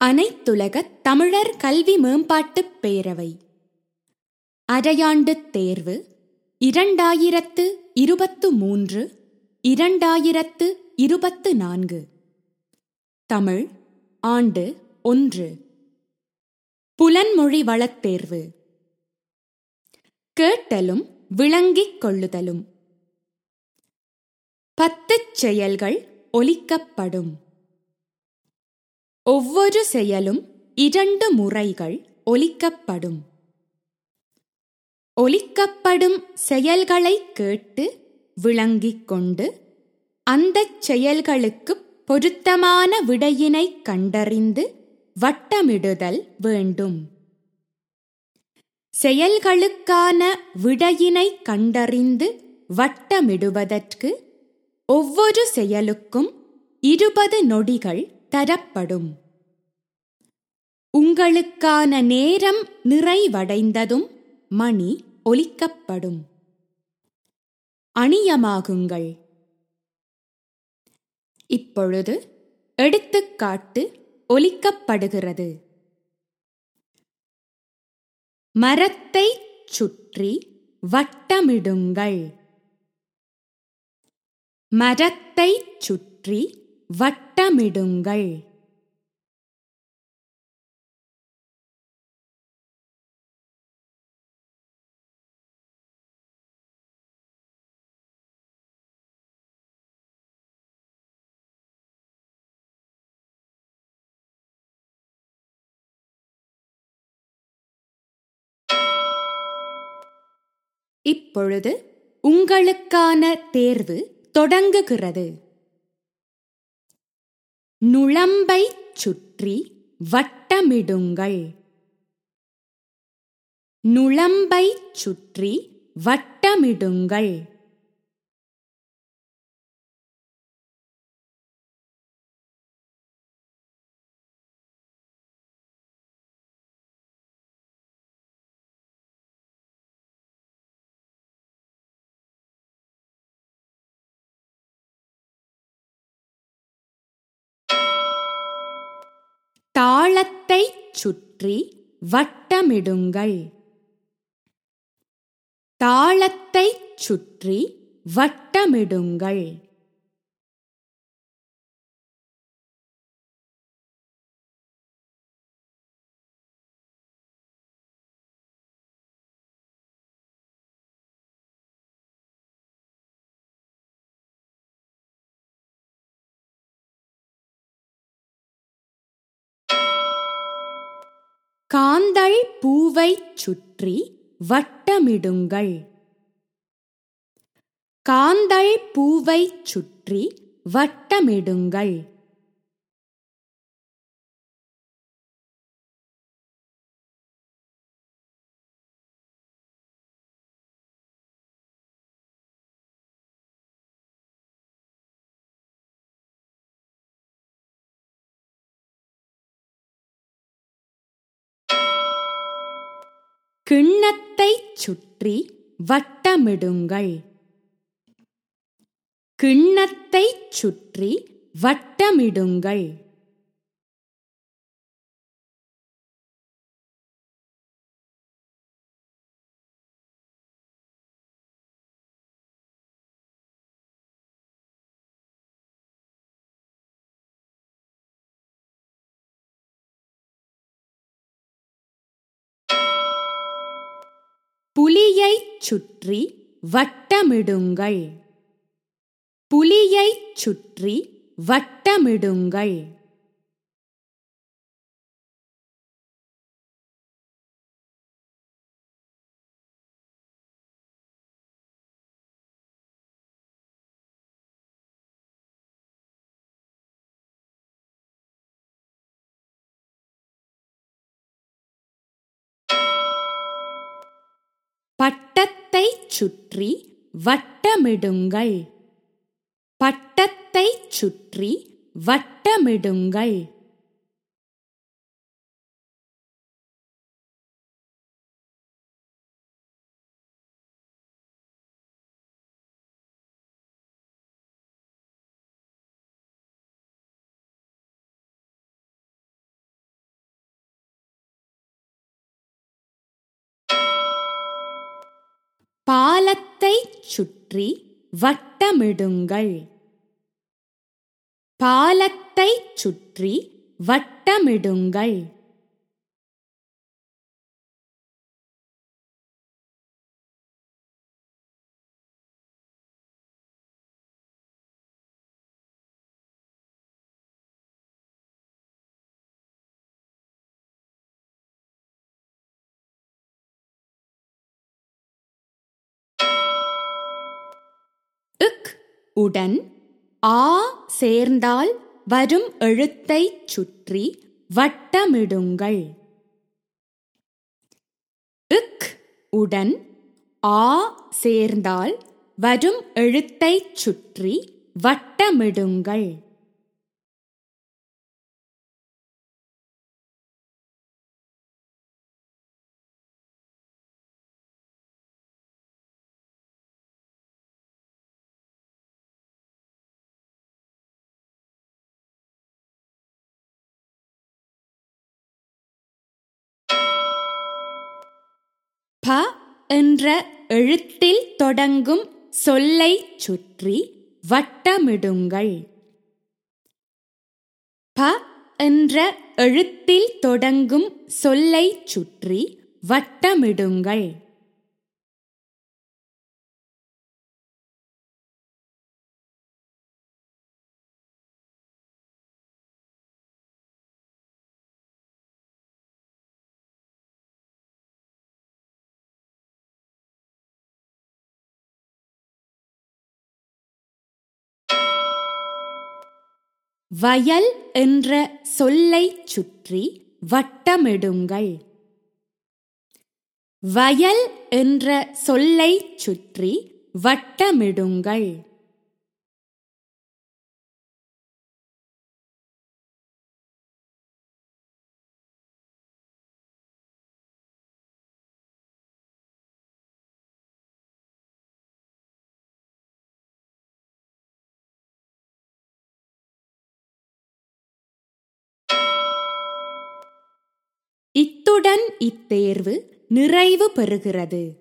அனைத்துலகத் தமிழர் கல்வி மேம்பாட்டுப் பேரவை அரையாண்டுத் தேர்வு இரண்டாயிரத்து இருபத்து மூன்று இரண்டாயிரத்து இருபத்து நான்கு தமிழ் ஆண்டு ஒன்று புலன்மொழி வளத் தேர்வு கேட்டலும் விளங்கிக் கொள்ளுதலும் பத்துச் செயல்கள் ஒலிக்கப்படும் ஒவ்வொரு செயலும் இரண்டு முறைகள் ஒலிக்கப்படும் ஒலிக்கப்படும் செயல்களைக் கேட்டு விளங்கிக் கொண்டு அந்தச் செயல்களுக்குப் பொருத்தமான விடையினைக் கண்டறிந்து வட்டமிடுதல் வேண்டும் செயல்களுக்கான விடையினைக் கண்டறிந்து வட்டமிடுவதற்கு ஒவ்வொரு செயலுக்கும் இருபது நொடிகள் தரப்படும் உங்களுக்கான நேரம் நிறைவடைந்ததும் மணி ஒலிக்கப்படும் அணியமாகுங்கள் இப்பொழுது எடுத்துக்காட்டு ஒலிக்கப்படுகிறது மரத்தைச் சுற்றி வட்டமிடுங்கள் மரத்தைச் சுற்றி வட்டமிடுங்கள் இப்பொழுது உங்களுக்கான தேர்வு தொடங்குகிறது நுழம்பைச் சுற்றி வட்டமிடுங்கள் நுழம்பைச் சுற்றி வட்டமிடுங்கள் தாளத்தைச் சுற்றி வட்டமிடுங்கள் தாளத்தைச் சுற்றி வட்டமிடுங்கள் காந்தள் பூவைச் சுற்றி வட்டமிடுங்கள் காந்தள் பூவைச் சுற்றி வட்டமிடுங்கள் கிண்ணத்தைச் சுற்றி வட்டமிடுங்கள் கிண்ணத்தைச் சுற்றி வட்டமிடுங்கள் புலியைச் சுற்றி வட்டமிடுங்கள் புலியைச் சுற்றி வட்டமிடுங்கள் பட்டத்தைச் சுற்றி வட்டமிடுங்கள் பட்டத்தைச் சுற்றி வட்டமிடுங்கள் பாலத்தைச் சுற்றி வட்டமிடுங்கள் பாலத்தைச் சுற்றி வட்டமிடுங்கள் இக் உடன் ஆ சேர்ந்தால் வரும் எழுத்தைச் சுற்றி வட்டமிடுங்கள் இக் உடன் ஆ சேர்ந்தால் வரும் எழுத்தைச் சுற்றி வட்டமிடுங்கள் ப என்ற எழுத்தில் தொடங்கும் சொல்லைச் சுற்றி வட்டமிடுங்கள் ப என்ற எழுத்தில் தொடங்கும் சொல்லைச் சுற்றி வட்டமிடுங்கள் வயல் என்ற சொல்லைச் சுற்றி வட்டமிடுங்கள் வயல் என்ற சொல்லைச் சுற்றி வட்டமிடுங்கள் இத்துடன் இத்தேர்வு நிறைவு பெறுகிறது